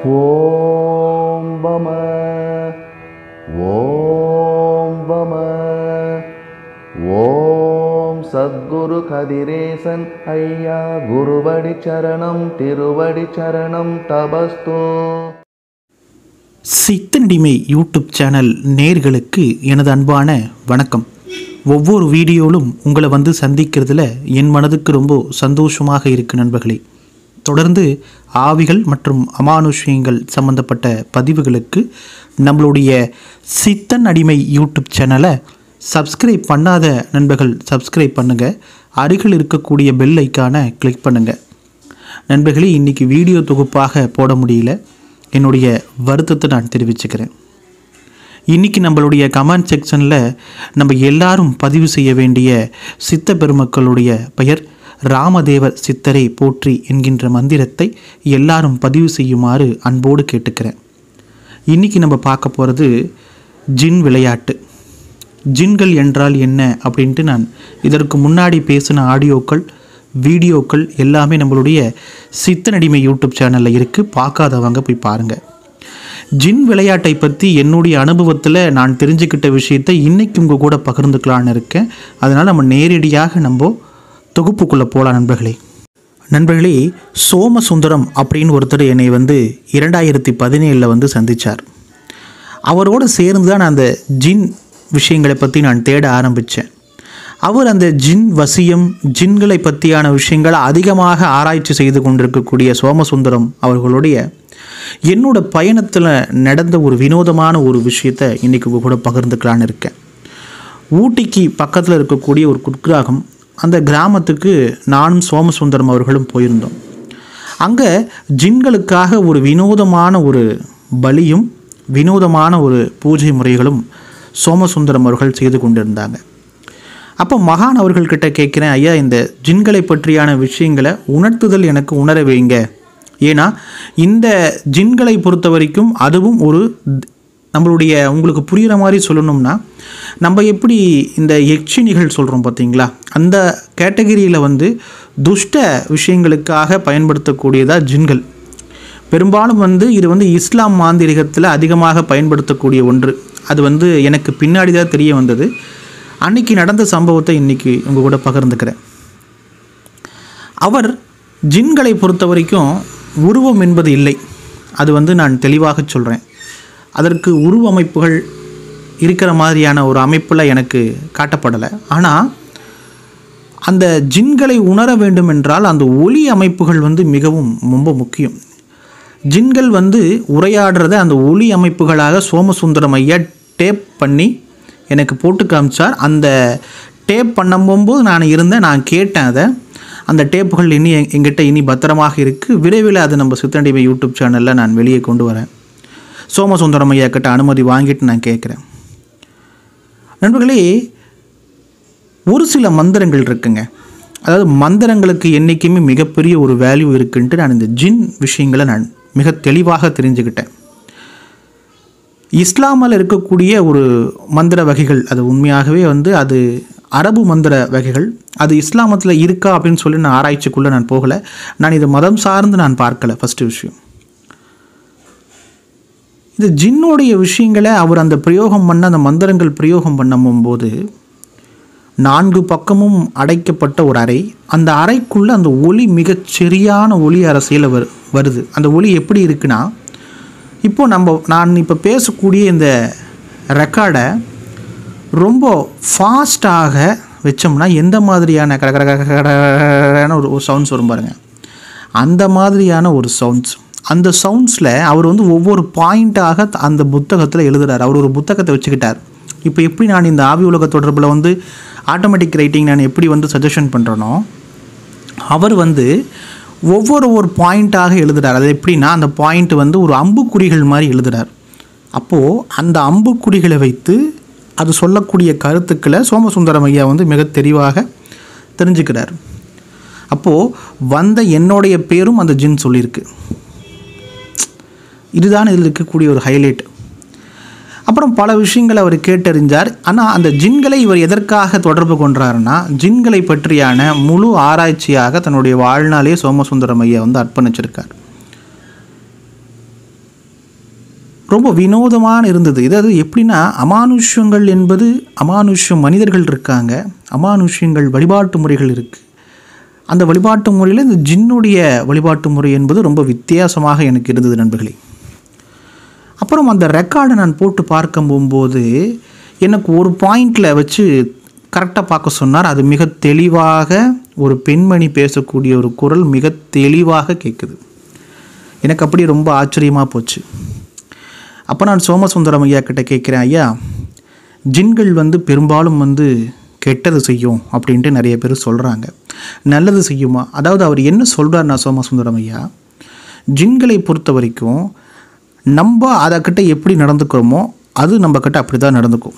ஓம் பம ஓம் பம ஓம் சத்குரு கதிரேசன் ஐயா குருவடி சரணம் திருவடி சரணம் தபஸ்து சித்தனடிமை யூடியூப் சேனல் நேர்களுக்கு எனது அன்பான வணக்கம் ஒவ்வொரு வீடியோலும் உங்களை வந்து சந்திக்கிறதுல என் மனதுக்கு ரொம்ப சந்தோஷமாக இருக்கு நண்பர்களே தொடர்ந்து ஆவிகள் மற்றும் அமானுஷ்யங்கள் சம்பந்தப்பட்ட பதிவுகளுக்கு நம்மளுடைய சித்தன் அடிமை யூடியூப் சேனலை சப்ஸ்கிரைப் பண்ணாத நண்பர்கள் சப்ஸ்கிரைப் பண்ணுங்கள் அருகில் இருக்கக்கூடிய பெல் ஐக்கானை கிளிக் பண்ணுங்கள் நண்பர்களே இன்றைக்கி வீடியோ தொகுப்பாக போட முடியல என்னுடைய வருத்தத்தை நான் தெரிவிச்சுக்கிறேன் இன்றைக்கி நம்மளுடைய கமெண்ட் செக்ஷனில் நம்ம எல்லாரும் பதிவு செய்ய வேண்டிய சித்த பெருமக்களுடைய பெயர் ராமதேவர் சித்தரை போற்றி என்கின்ற மந்திரத்தை எல்லாரும் பதிவு செய்யுமாறு அன்போடு கேட்டுக்கிறேன் இன்றைக்கி நம்ம பார்க்க போகிறது ஜின் விளையாட்டு ஜின்கள் என்றால் என்ன அப்படின்ட்டு நான் இதற்கு முன்னாடி பேசின ஆடியோக்கள் வீடியோக்கள் எல்லாமே நம்மளுடைய சித்தனடிமை யூடியூப் சேனலில் இருக்குது பார்க்காதவங்க போய் பாருங்கள் ஜின் விளையாட்டை பற்றி என்னுடைய அனுபவத்தில் நான் தெரிஞ்சுக்கிட்ட விஷயத்தை இன்றைக்கி உங்கள் கூட பகிர்ந்துக்கலான்னு இருக்கேன் அதனால் நம்ம நேரடியாக நம்ம தொகுப்புக்குள்ளே போகலாம் நண்பர்களே நண்பர்களே சோமசுந்தரம் அப்படின்னு ஒருத்தர் என்னை வந்து இரண்டாயிரத்தி பதினேழில் வந்து சந்தித்தார் அவரோடு சேர்ந்து தான் நான் அந்த ஜின் விஷயங்களை பற்றி நான் தேட ஆரம்பித்தேன் அவர் அந்த ஜின் வசியம் ஜின்களை பற்றியான விஷயங்களை அதிகமாக ஆராய்ச்சி செய்து கொண்டிருக்கக்கூடிய சோமசுந்தரம் அவர்களுடைய என்னோட பயணத்தில் நடந்த ஒரு வினோதமான ஒரு விஷயத்தை இன்றைக்கி உங்க கூட பகிர்ந்துக்கலான்னு இருக்கேன் ஊட்டிக்கு பக்கத்தில் இருக்கக்கூடிய ஒரு குட்கிராகம் அந்த கிராமத்துக்கு நானும் சோமசுந்தரம் அவர்களும் போயிருந்தோம் அங்கே ஜின்களுக்காக ஒரு வினோதமான ஒரு பலியும் வினோதமான ஒரு பூஜை முறைகளும் சோமசுந்தரம் அவர்கள் செய்து கொண்டிருந்தாங்க அப்போ மகான் அவர்கள்கிட்ட கேட்குறேன் ஐயா இந்த ஜின்களை பற்றியான விஷயங்களை உணர்த்துதல் எனக்கு உணர வைங்க ஏன்னா இந்த ஜின்களை பொறுத்த வரைக்கும் அதுவும் ஒரு நம்மளுடைய உங்களுக்கு புரிகிற மாதிரி சொல்லணும்னா நம்ம எப்படி இந்த யக்ஷினிகள் சொல்கிறோம் பார்த்தீங்களா அந்த கேட்டகரியில் வந்து துஷ்ட விஷயங்களுக்காக பயன்படுத்தக்கூடியதாக ஜின்கள் பெரும்பாலும் வந்து இது வந்து இஸ்லாம் மாந்திரிகத்தில் அதிகமாக பயன்படுத்தக்கூடிய ஒன்று அது வந்து எனக்கு பின்னாடி தான் தெரிய வந்தது அன்னைக்கு நடந்த சம்பவத்தை இன்றைக்கி உங்கள் கூட பகிர்ந்துக்கிறேன் அவர் ஜின்களை பொறுத்த வரைக்கும் உருவம் என்பது இல்லை அது வந்து நான் தெளிவாக சொல்கிறேன் அதற்கு உருவமைப்புகள் இருக்கிற மாதிரியான ஒரு அமைப்பில் எனக்கு காட்டப்படலை ஆனால் அந்த ஜின்களை உணர வேண்டும் என்றால் அந்த ஒலி அமைப்புகள் வந்து மிகவும் ரொம்ப முக்கியம் ஜின்கள் வந்து உரையாடுறத அந்த ஒலி அமைப்புகளாக சோமசுந்தரம் ஐயா டேப் பண்ணி எனக்கு போட்டு காமிச்சார் அந்த டேப் பண்ணும்போது நான் இருந்தேன் நான் கேட்டேன் அதை அந்த டேப்புகள் இனி எங் எங்கிட்ட இனி பத்திரமாக இருக்குது விரைவில் அதை நம்ம சித்தண்டிமை யூடியூப் சேனலில் நான் வெளியே கொண்டு வரேன் சோமசுந்தரம் ஐயா கிட்ட அனுமதி வாங்கிட்டு நான் கேட்குறேன் நண்பர்களே ஒரு சில மந்திரங்கள் இருக்குங்க அதாவது மந்திரங்களுக்கு என்றைக்குமே மிகப்பெரிய ஒரு வேல்யூ இருக்குன்ட்டு நான் இந்த ஜின் விஷயங்களை நான் மிக தெளிவாக தெரிஞ்சுக்கிட்டேன் இஸ்லாமில் இருக்கக்கூடிய ஒரு மந்திர வகைகள் அது உண்மையாகவே வந்து அது அரபு மந்திர வகைகள் அது இஸ்லாமத்தில் இருக்கா அப்படின்னு சொல்லி நான் ஆராய்ச்சிக்குள்ளே நான் போகலை நான் இது மதம் சார்ந்து நான் பார்க்கல ஃபஸ்ட்டு விஷயம் இந்த ஜின்னுடைய விஷயங்களை அவர் அந்த பிரயோகம் பண்ண அந்த மந்திரங்கள் பிரயோகம் பண்ணும்போது நான்கு பக்கமும் அடைக்கப்பட்ட ஒரு அறை அந்த அறைக்குள்ளே அந்த ஒளி மிகச் சரியான ஒளி அரசியல் வரு வருது அந்த ஒளி எப்படி இருக்குன்னா இப்போ நம்ம நான் இப்போ பேசக்கூடிய இந்த ரெக்கார்டை ரொம்ப ஃபாஸ்ட்டாக வச்சோம்னா எந்த மாதிரியான கட கட கட கடன்னு ஒரு ஒரு சவுண்ட்ஸ் வரும் பாருங்கள் அந்த மாதிரியான ஒரு சவுண்ட்ஸ் அந்த சவுண்ட்ஸில் அவர் வந்து ஒவ்வொரு பாயிண்ட்டாக அந்த புத்தகத்தில் எழுதுறார் அவர் ஒரு புத்தகத்தை வச்சுக்கிட்டார் இப்போ எப்படி நான் இந்த ஆவி உலக தொடர்பில் வந்து ஆட்டோமேட்டிக் ரைட்டிங் நான் எப்படி வந்து சஜஷன் பண்ணுறேனோ அவர் வந்து ஒவ்வொரு ஒரு பாயிண்ட்டாக எழுதுறார் அது எப்படின்னா அந்த பாயிண்ட் வந்து ஒரு அம்புக்குறிகள் மாதிரி எழுதுறார் அப்போது அந்த அம்புக்குறிகளை வைத்து அது சொல்லக்கூடிய கருத்துக்களை சோமசுந்தரம் ஐயா வந்து மிக தெளிவாக தெரிஞ்சுக்கிறார் அப்போது வந்த என்னுடைய பேரும் அந்த ஜின் சொல்லியிருக்கு இதுதான் இதில் இருக்கக்கூடிய ஒரு ஹைலைட் அப்புறம் பல விஷயங்களை அவர் கேட்டறிஞ்சார் ஆனால் அந்த ஜின்களை இவர் எதற்காக தொடர்பு கொண்டாருன்னா ஜின்களை பற்றியான முழு ஆராய்ச்சியாக தன்னுடைய வாழ்நாளே சோமசுந்தரம் ஐயா வந்து அர்ப்பணிச்சிருக்கார் ரொம்ப வினோதமான இருந்தது இதாவது எப்படின்னா அமானுஷ்யங்கள் என்பது அமானுஷ்யம் மனிதர்கள் இருக்காங்க அமானுஷ்யங்கள் வழிபாட்டு முறைகள் இருக்குது அந்த வழிபாட்டு முறையில் இந்த ஜின்னுடைய வழிபாட்டு முறை என்பது ரொம்ப வித்தியாசமாக எனக்கு இருந்தது நண்பர்களே அப்புறம் அந்த ரெக்கார்டை நான் போட்டு பார்க்க போகும்போது எனக்கு ஒரு பாயிண்டில் வச்சு கரெக்டாக பார்க்க சொன்னார் அது மிக தெளிவாக ஒரு பெண்மணி பேசக்கூடிய ஒரு குரல் மிக தெளிவாக கேட்குது எனக்கு அப்படி ரொம்ப ஆச்சரியமாக போச்சு அப்போ நான் சோமசுந்தரம் ஐயா கிட்ட கேட்குறேன் ஐயா ஜின்கள் வந்து பெரும்பாலும் வந்து கெட்டது செய்யும் அப்படின்ட்டு நிறைய பேர் சொல்கிறாங்க நல்லது செய்யுமா அதாவது அவர் என்ன சொல்கிறார் நான் சோமசுந்தரம் ஐயா ஜின்களை பொறுத்த வரைக்கும் நம்ம அதக்கிட்ட எப்படி நடந்துக்கிறோமோ அது நம்ம கிட்ட அப்படி தான் நடந்துக்கும்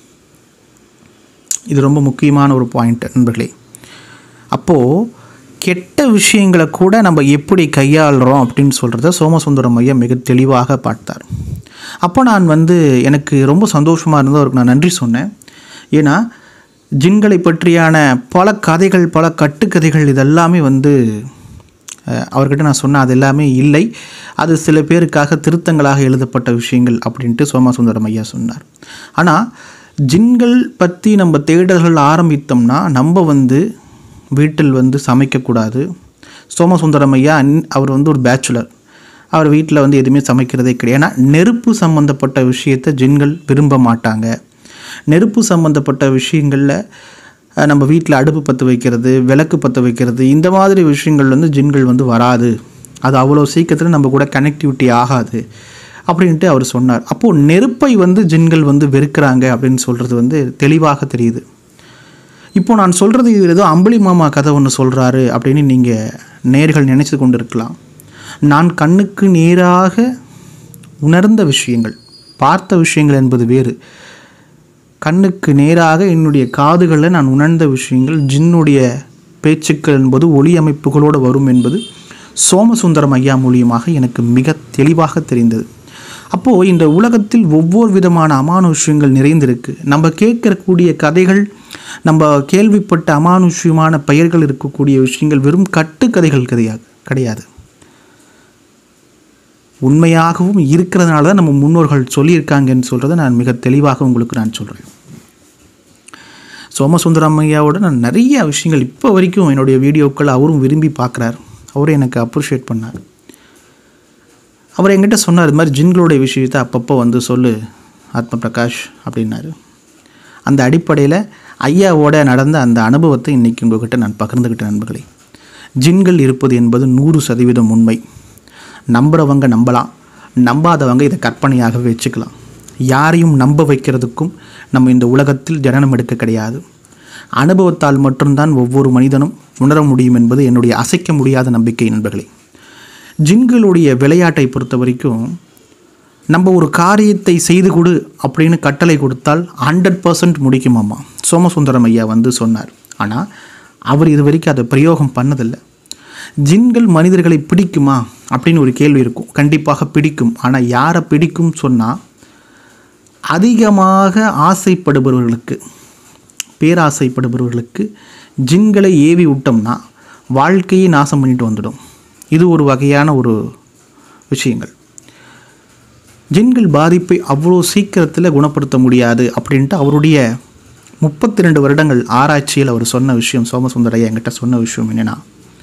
இது ரொம்ப முக்கியமான ஒரு பாயிண்ட் நண்பர்களே அப்போது கெட்ட விஷயங்களை கூட நம்ம எப்படி கையாளுறோம் அப்படின்னு சொல்கிறத சோமசுந்தரம் ஐயா மிக தெளிவாக பார்த்தார் அப்போ நான் வந்து எனக்கு ரொம்ப சந்தோஷமாக இருந்தது அவருக்கு நான் நன்றி சொன்னேன் ஏன்னா ஜின்களை பற்றியான பல கதைகள் பல கட்டுக்கதைகள் இதெல்லாமே வந்து அஹ், அவர்கிட்ட நான் சொன்னேன் அது எல்லாமே இல்லை அது சில பேருக்காக திருத்தங்களாக எழுதப்பட்ட விஷயங்கள் அப்படின்ட்டு சோமசுந்தரம் ஐயா சொன்னார் ஆனால் ஜின்கள் பற்றி நம்ம தேடல்கள் ஆரம்பித்தோம்னா நம்ம வந்து வீட்டில் வந்து சமைக்கக்கூடாது சோமசுந்தரம் ஐயா அன்- அவர் வந்து ஒரு பேச்சுலர் அவர் வீட்டில் வந்து எதுவுமே சமைக்கிறதே கிடையாது ஏன்னா நெருப்பு சம்மந்தப்பட்ட விஷயத்தை ஜின்கள் விரும்ப மாட்டாங்க நெருப்பு சம்மந்தப்பட்ட விஷயங்களில் அஹ், நம்ம வீட்டில் அடுப்பு பற்ற வைக்கிறது விளக்கு பற்ற வைக்கிறது இந்த மாதிரி விஷயங்கள் வந்து ஜின்கள் வந்து வராது அது அவ்வளோ சீக்கிரத்தில் நம்ம கூட கனெக்டிவிட்டி ஆகாது அப்படின்ட்டு அவர் சொன்னார் அப்போது நெருப்பை வந்து ஜின்கள் வந்து வெறுக்கிறாங்க அப்படின்னு சொல்கிறது வந்து தெளிவாக தெரியுது இப்போ நான் சொல்கிறது இது ஏதோ அம்புலி மாமா கதை ஒன்று சொல்கிறாரு அப்படின்னு நீங்கள் நேர்கள் நினைச்சு கொண்டு இருக்கலாம் நான் கண்ணுக்கு நேராக உணர்ந்த விஷயங்கள் பார்த்த விஷயங்கள் என்பது வேறு கண்ணுக்கு நேராக என்னுடைய காதுகளில் நான் உணர்ந்த விஷயங்கள் ஜின்னுடைய பேச்சுக்கள் என்பது ஒளி அமைப்புகளோடு வரும் என்பது சோமசுந்தரம் ஐயா மூலியமாக எனக்கு மிக தெளிவாக தெரிந்தது அப்போது இந்த உலகத்தில் ஒவ்வொரு விதமான அமானுஷ்யங்கள் நிறைந்திருக்கு நம்ம கேட்கக்கூடிய கதைகள் நம்ம கேள்விப்பட்ட அமானுஷ்யமான பெயர்கள் இருக்கக்கூடிய விஷயங்கள் வெறும் கட்டுக்கதைகள் கிடையாது கிடையாது உண்மையாகவும் இருக்கிறதுனால தான் நம்ம முன்னோர்கள் சொல்லியிருக்காங்கன்னு சொல்கிறத நான் மிக தெளிவாக உங்களுக்கு நான் சொல்கிறேன் சோமசுந்தரம் ஐயாவோட நான் நிறைய விஷயங்கள் இப்போ வரைக்கும் என்னுடைய வீடியோக்கள் அவரும் விரும்பி பார்க்குறார் அவரும் எனக்கு அப்ரிஷியேட் பண்ணார் அவர் என்கிட்ட சொன்னார் இது மாதிரி ஜின்களுடைய விஷயத்தை அப்பப்போ வந்து சொல்லு ஆத்ம பிரகாஷ் அப்படின்னாரு அந்த அடிப்படையில் ஐயாவோட நடந்த அந்த அனுபவத்தை இன்றைக்கி உங்ககிட்ட நான் பகிர்ந்துக்கிட்டேன் நண்பர்களே ஜின்கள் இருப்பது என்பது நூறு சதவீதம் உண்மை நம்புகிறவங்க நம்பலாம் நம்பாதவங்க இதை கற்பனையாகவே வச்சுக்கலாம் யாரையும் நம்ப வைக்கிறதுக்கும் நம்ம இந்த உலகத்தில் ஜனனம் எடுக்க கிடையாது அனுபவத்தால் மட்டும்தான் ஒவ்வொரு மனிதனும் உணர முடியும் என்பது என்னுடைய அசைக்க முடியாத நம்பிக்கை நண்பர்களே ஜின்களுடைய விளையாட்டை பொறுத்த வரைக்கும் நம்ம ஒரு காரியத்தை செய்து கொடு அப்படின்னு கட்டளை கொடுத்தால் ஹண்ட்ரட் பர்சன்ட் முடிக்குமாமா சோமசுந்தரம் ஐயா வந்து சொன்னார் ஆனால் அவர் இது வரைக்கும் அதை பிரயோகம் பண்ணதில்லை ஜின்கள் மனிதர்களை பிடிக்குமா அப்படின்னு ஒரு கேள்வி இருக்கும் கண்டிப்பாக பிடிக்கும் ஆனால் யாரை பிடிக்கும் சொன்னால் அதிகமாக ஆசைப்படுபவர்களுக்கு பேராசைப்படுபவர்களுக்கு ஜின்களை ஏவி விட்டோம்னா வாழ்க்கையை நாசம் பண்ணிட்டு வந்துடும் இது ஒரு வகையான ஒரு விஷயங்கள் ஜின்கள் பாதிப்பை அவ்வளோ சீக்கிரத்தில் குணப்படுத்த முடியாது அப்படின்ட்டு அவருடைய முப்பத்தி ரெண்டு வருடங்கள் ஆராய்ச்சியில் அவர் சொன்ன விஷயம் சோமசுந்தரையா என்கிட்ட சொன்ன விஷயம் என்னென்னா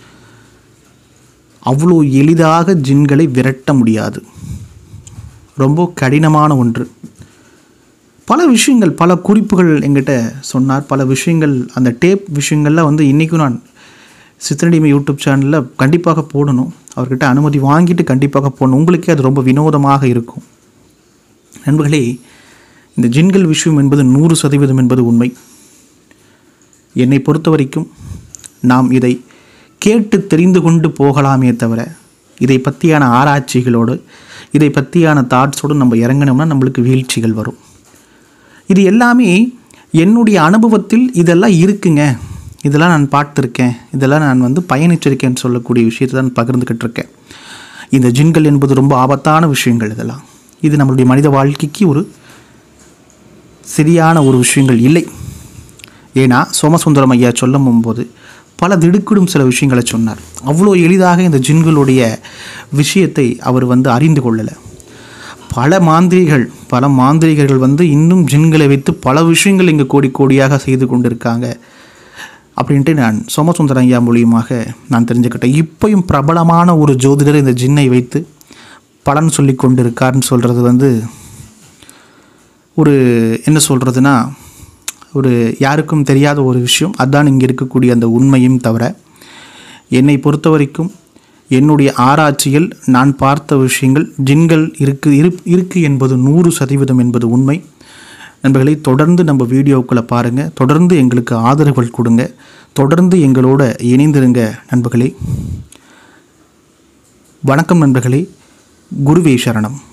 அவ்வளோ எளிதாக ஜின்களை விரட்ட முடியாது ரொம்ப கடினமான ஒன்று பல விஷயங்கள் பல குறிப்புகள் எங்கிட்ட சொன்னார் பல விஷயங்கள் அந்த டேப் விஷயங்கள்லாம் வந்து இன்றைக்கும் நான் சித்தனடிமை யூடியூப் சேனலில் கண்டிப்பாக போடணும் அவர்கிட்ட அனுமதி வாங்கிட்டு கண்டிப்பாக போடணும் உங்களுக்கே அது ரொம்ப வினோதமாக இருக்கும் நண்பர்களே இந்த ஜின்கள் விஷயம் என்பது நூறு சதவீதம் என்பது உண்மை என்னை பொறுத்த வரைக்கும் நாம் இதை கேட்டு தெரிந்து கொண்டு போகலாமே தவிர இதை பற்றியான ஆராய்ச்சிகளோடு இதை பற்றியான தாட்ஸோடு நம்ம இறங்கினோம்னா நம்மளுக்கு வீழ்ச்சிகள் வரும் இது எல்லாமே என்னுடைய அனுபவத்தில் இதெல்லாம் இருக்குங்க இதெல்லாம் நான் பார்த்துருக்கேன் இதெல்லாம் நான் வந்து பயணிச்சிருக்கேன்னு சொல்லக்கூடிய விஷயத்தை தான் பகிர்ந்துக்கிட்டு இருக்கேன் இந்த ஜின்கள் என்பது ரொம்ப ஆபத்தான விஷயங்கள் இதெல்லாம் இது நம்மளுடைய மனித வாழ்க்கைக்கு ஒரு சரியான ஒரு விஷயங்கள் இல்லை ஏன்னா சோமசுந்தரம் ஐயா சொல்லும் போது பல திடுக்கிடும் சில விஷயங்களை சொன்னார் அவ்வளோ எளிதாக இந்த ஜின்களுடைய விஷயத்தை அவர் வந்து அறிந்து கொள்ளலை பல மாந்திரிகள் பல மாந்திரிகர்கள் வந்து இன்னும் ஜின்களை வைத்து பல விஷயங்கள் இங்கே கோடி கோடியாக செய்து கொண்டிருக்காங்க அப்படின்ட்டு நான் சோமசுந்தர ஐயா மூலியமாக நான் தெரிஞ்சுக்கிட்டேன் இப்பயும் பிரபலமான ஒரு ஜோதிடர் இந்த ஜின்னை வைத்து பலன் சொல்லி கொண்டிருக்காருன்னு சொல்கிறது வந்து ஒரு என்ன சொல்கிறதுனா ஒரு யாருக்கும் தெரியாத ஒரு விஷயம் அதான் இங்கே இருக்கக்கூடிய அந்த உண்மையும் தவிர என்னை பொறுத்த வரைக்கும் என்னுடைய ஆராய்ச்சியில் நான் பார்த்த விஷயங்கள் ஜின்கள் இருக்கு இரு இருக்கு என்பது நூறு சதவீதம் என்பது உண்மை நண்பர்களை தொடர்ந்து நம்ம வீடியோக்களை பாருங்கள் தொடர்ந்து எங்களுக்கு ஆதரவுகள் கொடுங்க தொடர்ந்து எங்களோட இணைந்திருங்க நண்பர்களே வணக்கம் நண்பர்களே குருவே சரணம்